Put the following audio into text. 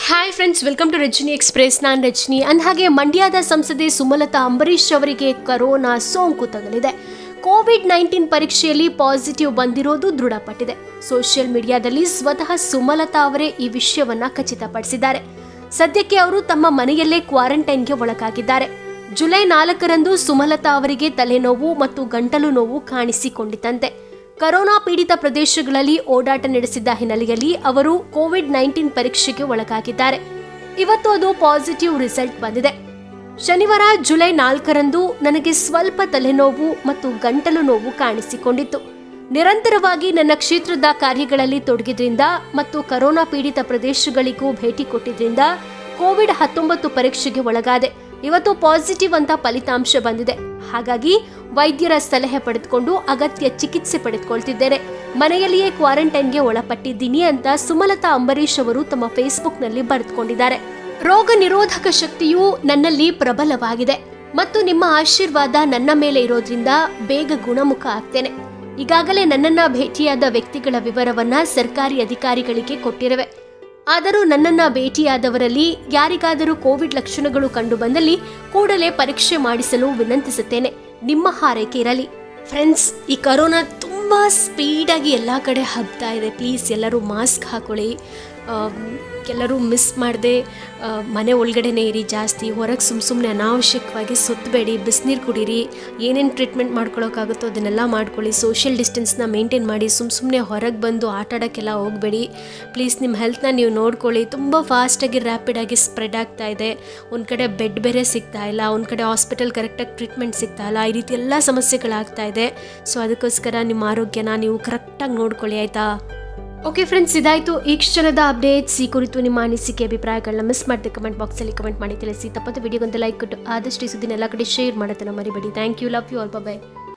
hi friends welcome to Rajani express ನಾನು ರಜನಿ ಅಂದಹಾಗೆ ಮಂಡ್ಯದ ಸಂಸದೆ ಸುಮಲತಾ ಅಂಬರೀಶ್ ಅವರಿಗೆ ಕರೋನಾ ಸೋಂಕು ತಗಲಿದೆ ಕೋವಿಡ್ ನೈನ್ಟೀನ್ ಪರೀಕ್ಷೆಯಲ್ಲಿ ಪಾಸಿಟಿವ್ ಬಂದಿರೋದು ದೃಢಪಟ್ಟಿದೆ ಸೋಷಿಯಲ್ ಮೀಡಿಯಾದಲ್ಲಿ ಸ್ವತಃ ಸುಮಲತಾ ಅವರೇ ಈ ವಿಷಯವನ್ನ ಖಚಿತಪಡಿಸಿದ್ದಾರೆ ಸದ್ಯಕ್ಕೆ ಅವರು ತಮ್ಮ ಮನೆಯಲ್ಲೇ ಕ್ವಾರಂಟೈನ್ಗೆ ಒಳಗಾಗಿದ್ದಾರೆ ಜುಲೈ ನಾಲ್ಕರಂದು ಸುಮಲತಾ ಅವರಿಗೆ ತಲೆನೋವು ಮತ್ತು ಗಂಟಲು ನೋವು ಕಾಣಿಸಿಕೊಂಡಿತಂತೆ ಕರೋನಾ ಪೀಡಿತ ಪ್ರದೇಶಗಳಲ್ಲಿ ಓಡಾಟ ನಡೆಸಿದ್ದ ಹಿನ್ನೆಲೆಯಲ್ಲಿ ಅವರು ಕೋವಿಡ್ ನೈನ್ಟೀನ್ ಪರೀಕ್ಷೆಗೆ ಒಳಗಾಗಿದ್ದಾರೆ ಇವತ್ತು ಅದು ಪಾಸಿಟಿವ್ ರಿಸಲ್ಟ್ ಬಂದಿದೆ ಶನಿವಾರ ಜುಲೈ ನಾಲ್ಕರಂದು ನನಗೆ ಸ್ವಲ್ಪ ತಲೆನೋವು ಮತ್ತು ಗಂಟಲು ನೋವು ಕಾಣಿಸಿಕೊಂಡಿತ್ತು ನಿರಂತರವಾಗಿ ನನ್ನ ಕ್ಷೇತ್ರದ ಕಾರ್ಯಗಳಲ್ಲಿ ತೊಡಗಿದ್ರಿಂದ ಮತ್ತು ಕರೋನಾ ಪೀಡಿತ ಪ್ರದೇಶಗಳಿಗೂ ಭೇಟಿ ಕೊಟ್ಟಿದ್ರಿಂದ ಕೋವಿಡ್ ಹತ್ತೊಂಬತ್ತು ಪರೀಕ್ಷೆಗೆ ಒಳಗಾದೆ ಇವತ್ತು ಪಾಸಿಟಿವ್ ಅಂತ ಫಲಿತಾಂಶ ಬಂದಿದೆ ಹಾಗಾಗಿ ವೈದ್ಯರ ಸಲಹೆ ಪಡೆದುಕೊಂಡು ಅಗತ್ಯ ಚಿಕಿತ್ಸೆ ಪಡೆದುಕೊಳ್ತಿದ್ದೇನೆ ಮನೆಯಲ್ಲಿಯೇ ಕ್ವಾರಂಟೈನ್ಗೆ ಒಳಪಟ್ಟಿದ್ದೀನಿ ಅಂತ ಸುಮಲತಾ ಅಂಬರೀಶ್ ಅವರು ತಮ್ಮ ಫೇಸ್ಬುಕ್ನಲ್ಲಿ ಬರೆದುಕೊಂಡಿದ್ದಾರೆ ರೋಗ ನಿರೋಧಕ ಶಕ್ತಿಯು ನನ್ನಲ್ಲಿ ಪ್ರಬಲವಾಗಿದೆ ಮತ್ತು ನಿಮ್ಮ ಆಶೀರ್ವಾದ ನನ್ನ ಮೇಲೆ ಇರೋದ್ರಿಂದ ಬೇಗ ಗುಣಮುಖ ಆಗ್ತೇನೆ ಈಗಾಗಲೇ ನನ್ನನ್ನ ಭೇಟಿಯಾದ ವ್ಯಕ್ತಿಗಳ ವಿವರವನ್ನ ಸರ್ಕಾರಿ ಅಧಿಕಾರಿಗಳಿಗೆ ಕೊಟ್ಟಿರುವೆ ಆದರೂ ನನ್ನನ್ನ ಭೇಟಿಯಾದವರಲ್ಲಿ ಯಾರಿಗಾದರೂ ಕೋವಿಡ್ ಲಕ್ಷಣಗಳು ಕಂಡುಬಂದಲ್ಲಿ ಕೂಡಲೇ ಪರೀಕ್ಷೆ ಮಾಡಿಸಲು ವಿನಂತಿಸುತ್ತೇನೆ ನಿಮ್ಮ ಹಾರೈಕೆ ಇರಲಿ ಫ್ರೆಂಡ್ಸ್ ಈ ಕರೋನಾ ತುಂಬ ಸ್ಪೀಡಾಗಿ ಎಲ್ಲ ಕಡೆ ಹಬ್ತಾ ಇದೆ ಪ್ಲೀಸ್ ಎಲ್ಲರೂ ಮಾಸ್ಕ್ ಹಾಕೊಳ್ಳಿ ಆಮ್, ಎಲ್ಲರೂ ಮಿಸ್ ಮಾಡದೆ ಮನೆ ಒಳಗಡೆನೇ ಇರಿ ಜಾಸ್ತಿ ಹೊರಗೆ ಸುಮ್ಮ ಸುಮ್ಮನೆ ಅನಾವಶ್ಯಕವಾಗಿ ಸುತ್ತಬೇಡಿ ಬಿಸಿನೀರು ಕುಡೀರಿ ಏನೇನು ಟ್ರೀಟ್ಮೆಂಟ್ ಮಾಡ್ಕೊಳ್ಳೋಕ್ಕಾಗುತ್ತೋ ಅದನ್ನೆಲ್ಲ ಮಾಡ್ಕೊಳ್ಳಿ ಸೋಷಿಯಲ್ ಡಿಸ್ಟೆನ್ಸ್ನ ಮೇಂಟೈನ್ ಮಾಡಿ ಸುಮ್ಮ ಸುಮ್ಮನೆ ಹೊರಗೆ ಬಂದು ಆಟ ಆಡೋಕ್ಕೆಲ್ಲ ಹೋಗಬೇಡಿ ಪ್ಲೀಸ್ ನಿಮ್ಮ ಹೆಲ್ತ್ನ ನೀವು ನೋಡ್ಕೊಳ್ಳಿ ತುಂಬ ಫಾಸ್ಟಾಗಿ ರ್ಯಾಪಿಡಾಗಿ ಸ್ಪ್ರೆಡ್ ಆಗ್ತಾ ಇದೆ ಒಂದು ಕಡೆ ಬೆಡ್ ಬೇರೆ ಸಿಗ್ತಾ ಇಲ್ಲ ಒಂದು ಕಡೆ ಹಾಸ್ಪಿಟಲ್ ಕರೆಕ್ಟಾಗಿ ಟ್ರೀಟ್ಮೆಂಟ್ ಸಿಗ್ತಾ ಇಲ್ಲ ಈ ರೀತಿ ಎಲ್ಲ ಸಮಸ್ಯೆಗಳಾಗ್ತಾ ಇದೆ ಸೊ ಅದಕ್ಕೋಸ್ಕರ ನಿಮ್ಮ ಆರೋಗ್ಯನ ನೀವು ಕರೆಕ್ಟಾಗಿ ನೋಡ್ಕೊಳ್ಳಿ ಆಯಿತಾ ಓಕೆ ಫ್ರೆಂಡ್ಸ್ ಇದಾಯಿತು ಈ ಕ್ಷಣದ ಅಪ್ಡೇಟ್ಸ್ ಈ ಕುರಿತು ನಿಮ್ಮ ಅನಿಸಿಕೆ ಅಭಿಪ್ರಾಯಗಳನ್ನ ಮಿಸ್ ಮಾಡದೆ ಕಮೆಂಟ್ ಬಾಕ್ಸಲ್ಲಿ ಕಮೆಂಟ್ ಮಾಡಿ ತಿಳಿಸಿ ತಪ್ಪತ್ತೆ ವಿಡಿಯೋಗೊಂದು ಲೈಕ್ ಕೊಟ್ಟು ಆದಷ್ಟು ಈ ಸುದ್ದಿನ ಎಲ್ಲ ಕಡೆ ಶೇರ್ ಮಾಡೋದನ್ನ ಮರಿಬೇಡಿ thank you love you all bye